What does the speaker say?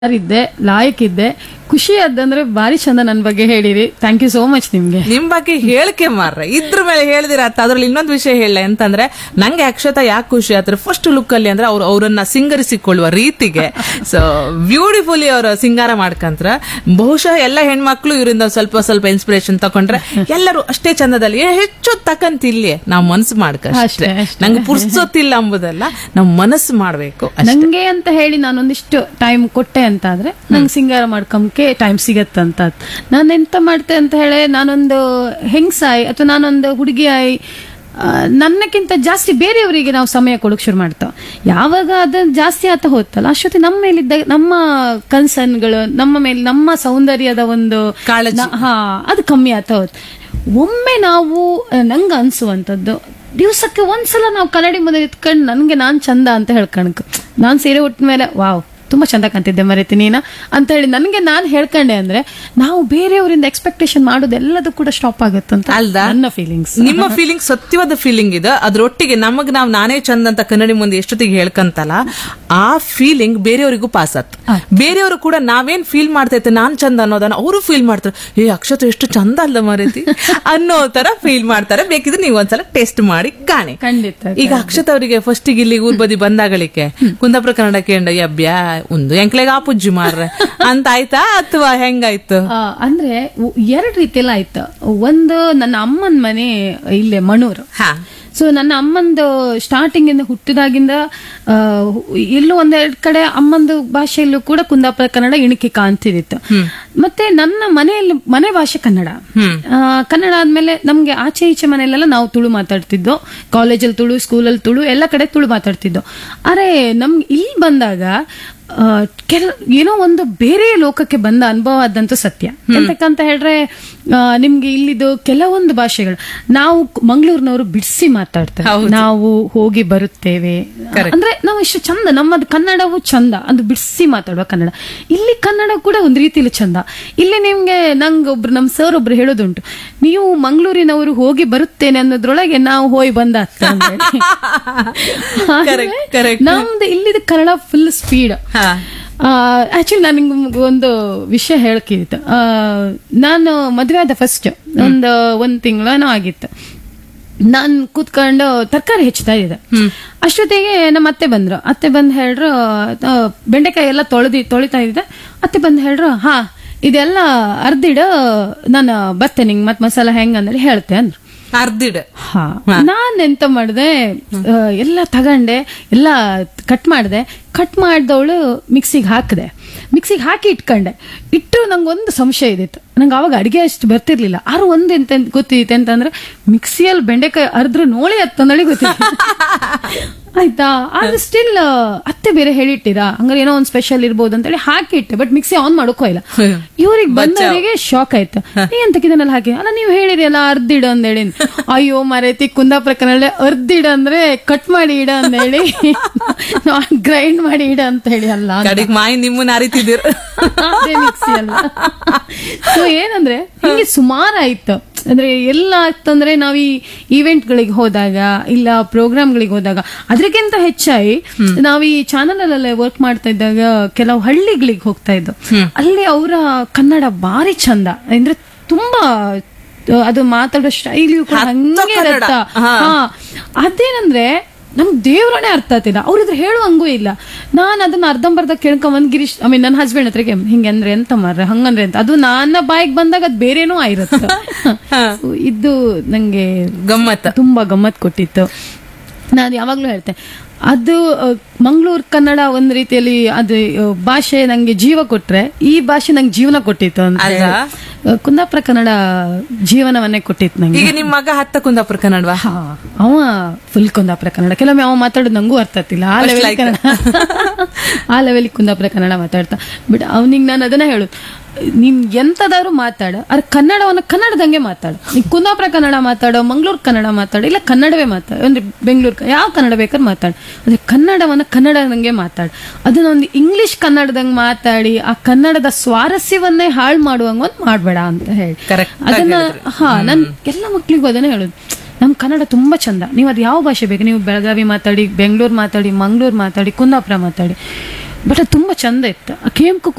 ಇದ್ದೆ ಲಾಯಕ್ ಇದ್ದೆ ಖುಷಿ ಆದಂದ್ರೆ ಬಾರಿ ಚಂದ ನನ್ನ ಬಗ್ಗೆ ಹೇಳಿರಿ ಥ್ಯಾಂಕ್ ಯು ಸೋ ಮಚ್ ನಿಮ್ಗೆ ನಿಮ್ ಬಗ್ಗೆ ಹೇಳಿಕೆ ಮಾರ್ರೆ ಇದ್ರ ಮೇಲೆ ಹೇಳಿದಿರ ಅದ್ರಲ್ಲಿ ಇನ್ನೊಂದು ವಿಷಯ ಹೇಳ ಅಂತಂದ್ರೆ ನಂಗೆ ಅಕ್ಷತಾ ಯಾಕೆ ಖುಷಿ ಆದ್ರೆ ಫಸ್ಟ್ ಲುಕ್ ಅಲ್ಲಿ ಅಂದ್ರೆ ಅವ್ರು ಅವರನ್ನ ಸಿಂಗರಿಸಿಕೊಳ್ಳುವ ರೀತಿಗೆ ಸೊ ಬ್ಯೂಟಿಫುಲಿ ಅವ್ರ ಸಿಂಗಾರ ಮಾಡ್ಕಂತ್ರ ಬಹುಶಃ ಎಲ್ಲ ಹೆಣ್ಮಕ್ಳು ಇವರಿಂದ ಸ್ವಲ್ಪ ಸ್ವಲ್ಪ ಇನ್ಸ್ಪಿರೇಷನ್ ತಕೊಂಡ್ರೆ ಎಲ್ಲರೂ ಅಷ್ಟೇ ಚಂದದಲ್ಲಿ ಏ, ಹೆಚ್ಚು ತಕಂತಿಲ್ಲಿ ನಾವು ಮನಸ್ಸು ಮಾಡ್ಕ ಅಷ್ಟೇ, ಅಷ್ಟೇ ಅಷ್ಟೇ. ನಂಗೆ ಪುರ್ಸೊತ್ತಿಲ್ಲ ಎಂಬುದಲ್ಲ ನಾವು ಮನಸ್ಸು ಮಾಡ್ಬೇಕು ಅಷ್ಟೇ. ನಂಗೆ ಅಂತ ಹೇಳಿ ನಾನೊಂದಿಷ್ಟು ಟೈಮ್ ಕೊಟ್ಟೆ ಅಂತ ಆದ್ರೆ ನಂಗೆ ಸಿಂಗಾರ ಮಾಡ್ಕೊಂಬಕ್ಕೆ ಟೈಮ್ ಸಿಗತ್ತಂತ ನಾನು ಎಂತ ಮಾಡ್ತೆ ಅಂತ ಹೇಳಿ ನಾನೊಂದು ಹೆಂಗ್ಸಾಯಿ ಅಥವಾ ನಾನೊಂದು ಹುಡುಗಿಯಾಯಿ ಆ, ನನ್ನಕ್ಕಿಂತ ಜಾಸ್ತಿ ಬೇರೆಯವರಿಗೆ ನಾವು ಸಮಯ ಕೊಡೋಕೆ ಶುರು ಮಾಡ್ತಾವ ಯಾವಾಗ ಅದನ್ನ ಜಾಸ್ತಿ ಆತ ಹೋತಲ್ಲ ಅಷ್ಟೊತ್ತಿ ನಮ್ಮ ಮೇಲಿದ್ದ ನಮ್ಮ ಕನ್ಸರ್ನ್ಗಳು ನಮ್ಮ ಮೇಲೆ ನಮ್ಮ ಸೌಂದರ್ಯದ ಒಂದು ಕಾಳಜಿ. ನ- ಹಾ ಅದು ಕಮ್ಮಿ ಆತ ಹೋತ್ ಒಮ್ಮೆ ನಾವು ನಂಗೆ ಅನ್ಸುವಂಥದ್ದು ದಿವಸಕ್ಕೆ ಒಂದ್ಸಲ ನಾವು ಕನ್ನಡಿ ಮುಂದೆ ಇತ್ಕೊಂಡು ನನಗೆ ನಾನು ಚಂದ ಅಂತ ಹೇಳ್ಕಣಕ್ ನಾನು ಸೀರೆ ಉಟ್ಟ ಮೇಲೆ ವಾವ್ ತುಂಬಾ ಚಂದ ಕಾಣ್ತಿದ್ದೆ ಮರೀತಿ ನೀನ ಅಂತ ಹೇಳಿ ನನಗೆ ನಾನು ಹೇಳ್ಕೊಂಡೆ ಅಂದ್ರೆ ನಾವು ಬೇರೆಯವರಿಂದ ಎಕ್ಸ್ಪೆಕ್ಟೇಷನ್ ಮಾಡೋದೆಲ್ಲದೂ ಕೂಡ ಸ್ಟಾಪ್ ಆಗುತ್ತೆ ಅಂತ ಅಲ್ದಾ? ನನ್ನ ಫೀಲಿಂಗ್ಸ್ ನಿಮ್ಮ ಫೀಲಿಂಗ್ ಸತ್ಯವಾದ ಫೀಲಿಂಗ್ ಇದೆ ಅದ್ರೊಟ್ಟಿಗೆ ನಮಗ್ ನಾವ್ ನಾನೇ ಚಂದ ಅಂತ ಕನ್ನಡಿ ಮುಂದೆ ಎಷ್ಟೊತ್ತಿಗೆ ಹೇಳ್ಕಂತಲ್ಲ ಆ ಫೀಲಿಂಗ್ ಬೇರೆಯವರಿಗೂ ಪಾಸ್ ಆತ್ ಬೇರೆಯವರು ಕೂಡ ನಾವೇನ್ ಫೀಲ್ ಮಾಡ್ತೈತೆ ನಾನ್ ಚಂದ ಅನ್ನೋದನ್ನ ಅವರು ಫೀಲ್ ಮಾಡ್ತಾರೆ ಏ ಅಕ್ಷತ ಎಷ್ಟು ಚಂದ ಅಲ್ಲ ಮರೀತಿ ಅನ್ನೋ ತರ ಫೀಲ್ ಮಾಡ್ತಾರೆ ಬೇಕಿದ್ರೆ ನೀವು ಒಂದ್ಸಲ ಟೆಸ್ಟ್ ಮಾಡಿ ಕಾಣಿ ಖಂಡಿತ ಈಗ ಅಕ್ಷತ ಅವರಿಗೆ ಫಸ್ಟ್ ಇಲ್ಲಿ ಊರ್ ಬದಿ ಬಂದಾಗಳಿಕೆ ಕುಂದಾಪುರ ಕನ್ನಡ ಕೇಂದ್ರ ಯಬ್ಯಾ ಒಂದು ಎಂಕ್ಲೆಗೆ ಆಪುಜ್ಜಿ ಮಾರ್ರೆ ಅಂತ ಆಯ್ತಾ ಅಥವಾ ಹೆಂಗಾಯ್ತು ಆ, ಅಂದ್ರೆ ಉ- ಎರಡ್ ರೀತಿಯಲ್ಲಿ ಆಯ್ತು ಒಂದು ನನ್ನ ಅಮ್ಮನ ಮನೆ ಇಲ್ಲೇ ಮಣೂರು ಹಾ ಸೊ ನನ್ನ ಅಮ್ಮಂದು ಸ್ಟಾರ್ಟಿಂಗ್ ಇಂದ ಹುಟ್ಟಿದಾಗಿಂದ ಆ, ಎಲ್ಲೂ ಒಂದೆರಡು ಕಡೆ ಅಮ್ಮಂದು ಭಾಷೆಯಲ್ಲೂ ಕೂಡ ಕುಂದಾಪುರ ಕನ್ನಡ ಇಣಿಕೆ ಕಾಣ್ತಿದಿತ್ತು ಮತ್ತೆ ನನ್ನ ಮನೆಯಲ್ಲಿ ಮನೆ ಭಾಷೆ ಕನ್ನಡ ಆ, ಕನ್ನಡ ಆದ್ಮೇಲೆ ನಮ್ಗೆ ಆಚೆ ಈಚೆ ಮನೆಯಲ್ಲೆಲ್ಲ ನಾವು ತುಳು ಮಾತಾಡ್ತಿದ್ದೋ ಕಾಲೇಜಲ್ಲಿ ತುಳು ಸ್ಕೂಲಲ್ಲಿ ತುಳು ಎಲ್ಲ ಕಡೆ ತುಳು ಮಾತಾಡ್ತಿದ್ದೋ ಅರೆ ನಮ್ಗೆ ಇಲ್ಲಿ ಬಂದಾಗ ಆ, ಕೆಲ ಏನೋ ಒಂದು ಬೇರೆ ಲೋಕಕ್ಕೆ ಬಂದ ಅನುಭವ ಆದಂತೂ ಸತ್ಯ ಎಂತಕ್ಕಂತ ಹೇಳ್ರೆ ಆ, ನಿಮ್ಗೆ ಇಲ್ಲಿದು ಕೆಲವೊಂದು ಭಾಷೆಗಳು ನಾವು ಮಂಗಳೂರಿನವರು ಬಿಡಿಸಿ ಮಾತಾಡ್ತೇವೆ ನಾವು ಹೋಗಿ ಬರುತ್ತೇವೆ ಅಂದ್ರೆ ನಾವು ಇಷ್ಟು ಚಂದ ನಮ್ಮದು ಕನ್ನಡವು ಚಂದ ಅದು ಬಿಡಿಸಿ ಮಾತಾಡುವ ಕನ್ನಡ ಇಲ್ಲಿ ಕನ್ನಡ ಕೂಡ ಒಂದು ರೀತಿಲಿ ಚಂದ ಇಲ್ಲಿ ನಿಮ್ಗೆ ನಂಗೆ ಒಬ್ರು ನಮ್ ಸರ್ ಒಬ್ರು ಹೇಳೋದುಂಟು ನೀವು ಮಂಗಳೂರಿನವರು ಹೋಗಿ ಬರುತ್ತೇನೆ ಅನ್ನೋದ್ರೊಳಗೆ ನಾವು ಹೋಗಿ ಬಂದ Correct, correct. ನಮ್ದು ಇಲ್ಲಿದ ಕನ್ನಡ ಫುಲ್ ಸ್ಪೀಡ್ ಹಾ ಆಕ್ಚುಲಿ ನನಗೆ ಒಂದು ವಿಷಯ ಹೇಳಕ್ಕಿತ್ತು ಆ, ನಾನು ಮದುವೆ ಆದ ಫಸ್ಟ್ ಒಂದು ಒಂದ್ ತಿಂಗಳೇನೋ ಆಗಿತ್ತು ನಾನು ಕೂತ್ಕೊಂಡು ತರಕಾರಿ ಹೆಚ್ಚುತ್ತಾ ಇದ್ದೆ ಅಷ್ಟೊತ್ತಿಗೆ ನಮ್ಮ ಅತ್ತೆ ಬಂದ್ರು ಅತ್ತೆ ಬಂದು ಹೇಳ್ರು ಆ, ಬೆಂಡೆಕಾಯಿ ಎಲ್ಲ ತೊಳೆದಿ ತೊಳಿತಾ ಇದ್ದೆ ಅತ್ತೆ ಬಂದು ಹೇಳ್ರು ಹಾ ಇದೆಲ್ಲ ಅರ್ದಿಡ ನಾನು ಬರ್ತೇನೆ ನಿಂಗೆ ಮತ್ತೆ ಮಸಾಲ ಹೆಂಗ್ ಅಂದ್ರೆ ಹೇಳ್ತೆ ಅಂದ್ರು ಅರ್ದಿಡ ಹಾ ನಾನ್ ಎಂತ ಮಾಡಿದೆ ಎಲ್ಲ ತಗಂಡೆ ಎಲ್ಲ ಕಟ್ ಮಾಡಿದೆ ಕಟ್ ಮಾಡ್ದವಳು ಮಿಕ್ಸಿಗೆ ಹಾಕಿದೆ ಮಿಕ್ಸಿಗೆ ಹಾಕಿ ಇಟ್ಕೊಂಡೆ ಇಟ್ಟು ನಂಗೆ ಒಂದು ಸಂಶಯ ಇದಿತ್ತು ನಂಗೆ ಅವಾಗ ಅಡಿಗೆ ಅಷ್ಟು ಬರ್ತಿರ್ಲಿಲ್ಲ ಆರು ಒಂದು ಎಂತ ಗೊತ್ತಿತ್ತು ಅಂತಂದ್ರೆ ಮಿಕ್ಸಿಯಲ್ಲಿ ಬೆಂಡೆಕಾಯಿ ಅರ್ದ್ರು ನೋಳಿ ಹತ್ತಂದಳಿ ಗೊತ್ತಿತ್ತು ಆಯ್ತಾ ಆದ್ರೆ ಸ್ಟಿಲ್ ಅತ್ತೆ ಬೇರೆ ಹೇಳಿಟ್ಟಿರಾ ಹಂಗಾರೆ ಏನೋ ಒಂದು ಸ್ಪೆಷಲ್ ಇರ್ಬೋದು ಅಂತೇಳಿ ಹಾಕಿಟ್ಟೆ ಬಟ್ ಮಿಕ್ಸಿ ಆನ್ ಮಾಡೋಕೋ ಇಲ್ಲ ಇವ್ರಿಗೆ ಬಂದವರಿಗೆ ಶಾಕ್ ಆಯ್ತು ನೀ ಎಂತಕ್ಕಿದನ್ನೆಲ್ಲ ಹಾಕಿ ಅಲ್ಲ ನೀವು ಹೇಳಿರಿ ಅಲ್ಲ ಅರ್ದಿಡ ಅಂದೇಳಿ ಅಯ್ಯೋ ಮರೈತಿ ಕುಂದಾಪುರ ಕನ್ನಡ ಅರ್ದಿಡ ಅಂದ್ರೆ ಕಟ್ ಮಾಡಿ ಇಡ ಅಂದೇಳಿ ಗ್ರೈಂಡ್ ಮಾಡಿ ಇಡ ಅಂತ ಹೇಳಿ ಅಲ್ಲ ಅಂತ. ಕಡೆಗ್ ಮಾಯಿ ನಿಮ್ಮನ್ನ ಅರಿತಿದ್ದೀರ ಅದೇ ಮಿಕ್ಸಿ ಅಲ್ಲ ಸೊ ಏನಂದ್ರೆ ಹಿಂಗೆ ಸುಮಾರು ಆಯ್ತು ಅಂದ್ರೆ ಎಲ್ಲ ಆಗ್ತಂದ್ರೆ ನಾವ್ ಈ event ಗಳಿಗೆ ಹೋದಾಗ ಇಲ್ಲ ಪ್ರೋಗ್ರಾಮ್ ಗಳಿಗೆ ಹೋದಾಗ ಅದಕ್ಕಿಂತ ಹೆಚ್ಚಾಗಿ ನಾವ್ ಈ ಚಾನಲ್ ಅಲ್ಲೆಲ್ಲ ವರ್ಕ್ ಮಾಡ್ತಾ ಇದ್ದಾಗ ಕೆಲವು ಹಳ್ಳಿಗಳಿಗೆ ಹೋಗ್ತಾ ಇದ್ದು ಅಲ್ಲಿ ಅವರ ಕನ್ನಡ ಬಾರಿ ಚಂದ ಅಂದ್ರೆ ತುಂಬಾ ಆ, ಅದು ಮಾತಾಡೋ ಶೈಲಿಯು ಕೂಡ ಹಂಗೆ ಕನ್ನಡ. ಇರತ್ತ ಹಾ. ಹಾ ಅದೇನಂದ್ರೆ ನಮ್ ದೇವ್ರನೇ ಅರ್ಥ ಆಗ್ತಿಲ್ಲ ಅವ್ರಿದ್ರೆ ಹೇಳುವಂಗೂ ಇಲ್ಲ ನಾನ್ ಅದನ್ನ ಅರ್ಧಂಬರ್ಧ ಕೇಳ್ಕೊಂಬಂದ್ ಗಿರೀಶ್ ಐ ಮೀನ್ ನನ್ನ ಹಸ್ಬೆಂಡ್ ಹತ್ರಗೆ ಹಿಂಗೆ ಅಂದ್ರೆ ಎಂತ ಮಾರ್ರೆ ಹಂಗಂದ್ರೆ ಅಂತ ಅದು ನನ್ನ ಬಾಯಿಗೆ ಬಂದಾಗ ಅದ್ ಬೇರೆನೂ ಆಗಿರುತ್ತೆ So, ಇದು ನಂಗೆ ಗಮ್ಮತ್ತ ತುಂಬಾ ಗಮ್ಮತ್ ಕೊಟ್ಟಿತ್ತು ನಾನು ಯಾವಾಗ್ಲೂ ಹೇಳ್ತೆ ಅದು ಮಂಗಳೂರು ಕನ್ನಡ ಒಂದ್ ರೀತಿಯಲ್ಲಿ ಅದು ಆ, ಭಾಷೆ ನಂಗೆ ಜೀವ ಕೊಟ್ರೆ ಈ ಭಾಷೆ ನಂಗೆ ಜೀವನ ಕೊಟ್ಟಿತ್ತು ಅಂತ ಹೇಳಿ. ಅಲ್ವಾ? ಆ, ಕುಂದಾಪುರ ಕನ್ನಡ ಜೀವನವನ್ನೇ ಕೊಟ್ಟಿತ್ತು ನಂಗೆ ಈಗ ನಿಮ್ ಮಗ ಹತ್ತ ಕುಂದಾಪುರ ಕನ್ನಡವಾ ಹಾ ಅವ ಫುಲ್ ಕುಂದಾಪುರ ಕನ್ನಡ ಕೆಲವೊಮ್ಮೆ ಅವ ಮಾತಾಡೋದು ನಂಗೂ ಅರ್ಥ ಆಗ್ತಿಲ್ಲ ಆ ಲೆವೆಲ್ like ಕನ್ನಡ ಆ ಲೆವೆಲ್ ಕುಂದಾಪುರ ಕನ್ನಡ ಮಾತಾಡ್ತಾ ಬಟ್ ಅವನಿಗೆ ನಾನು ಅದನ್ನ ಹೇಳುದು ನೀನ್ ಎಂತದಾದ್ರು ಮಾತಾಡ ಅದ್ರ ಕನ್ನಡವನ್ನ ಕನ್ನಡದಂಗೆ ಮಾತಾಡು ನೀನ್ ಕುಂದಾಪುರ ಕನ್ನಡ ಮಾತಾಡೋ ಮಂಗಳೂರು ಕನ್ನಡ ಮಾತಾಡು ಇಲ್ಲ ಕನ್ನಡವೇ ಮಾತಾಡು ಅಂದ್ರೆ ಬೆಂಗಳೂರು ಯಾವ ಕನ್ನಡ ಬೇಕಾದ್ರೆ ಮಾತಾಡು ಅಂದ್ರೆ ಕನ್ನಡವನ್ನ ಕನ್ನಡದಂಗೆ ಮಾತಾಡು ಅದನ್ನ ಒಂದು ಇಂಗ್ಲಿಷ್ ಕನ್ನಡದಂಗೆ ಮಾತಾಡಿ ಆ ಕನ್ನಡದ ಸ್ವಾರಸ್ಯವನ್ನೇ ಹಾಳು ಮಾಡುವಂಗ ಒಂದ್ ಮಾಡ್ಬೇಡ ಅಂತ ಹೇಳಿ Correct ಆಗಿ ಅದನ್ನ ಹಾ ನನ್ ಎಲ್ಲ ಮಕ್ಳಿಗೂ ಅದನ್ನ ಹೇಳುದು ನಮ್ ಕನ್ನಡ ತುಂಬಾ ಚಂದ ನೀವು ಅದು ಯಾವ ಭಾಷೆ ಬೇಕು ನೀವು ಬೆಳಗಾವಿ ಮಾತಾಡಿ ಬೆಂಗಳೂರು ಮಾತಾಡಿ ಮಂಗಳೂರು ಮಾತಾಡಿ ಕುಂದಾಪುರ ಮಾತಾಡಿ ಬಟ್ ಅದು ತುಂಬಾ ಚಂದ ಇತ್ತು ಆ ಕೇಮ್ಕು